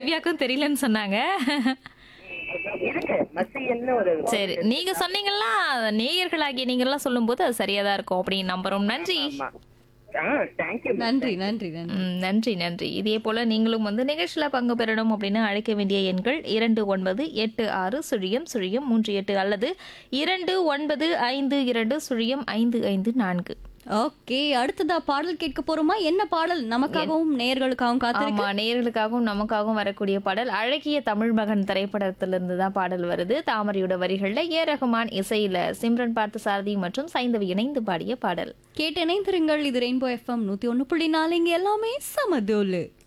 திவ்யாக்கும் தெரியலன்னு சொன்னாங்க இருக்கு மசியன்னு ஒரு சரி நீங்க சொன்னீங்களா நேயர்களாகிய நீங்க எல்லாம் சொல்லும்போது அது சரியா தான் இருக்கும் அப்படின்னு நம்புறோம் நன்றி ஆமா ஆ தேங்க்யூ நன்றி நன்றி நன்றி ம், நன்றி நன்றி இதே போல நீங்களும் வந்து நிகழ்ச்சியில பங்கு பெறணும் அப்படின்னு அழைக்க வேண்டிய எண்கள் இரண்டு ஒன்பது எட்டு ஆறு சுழியம் சுழியம் மூன்று எட்டு அல்லது இரண்டு ஒன்பது ஐந்து இரண்டு சுழியம் ஐந்து ஐந்து நான்கு ஓகே அடுத்ததா பாடல் கேட்க போறோமா என்ன பாடல் நமக்காகவும் நேயர்களுக்காகவும் காத்திருக்கு ஆமா நேயர்களுக்காகவும் நமக்காகவும் வரக்கூடிய பாடல் அழகிய தமிழ் மகன் திரைப்படத்திலிருந்து தான் பாடல் வருது தாமரையோட வரிகள்ல ஏ ரகுமான் இசையில சிம்ரன் பார்த்த சாரதி மற்றும் சைந்தவி இணைந்து பாடிய பாடல் கேட்டு இணைந்திருங்கள் இது ரெயின்போ எஃப்எம் நூத்தி ஒண்ணு புள்ளி நாலு இங்க எல்லாமே சமதோலு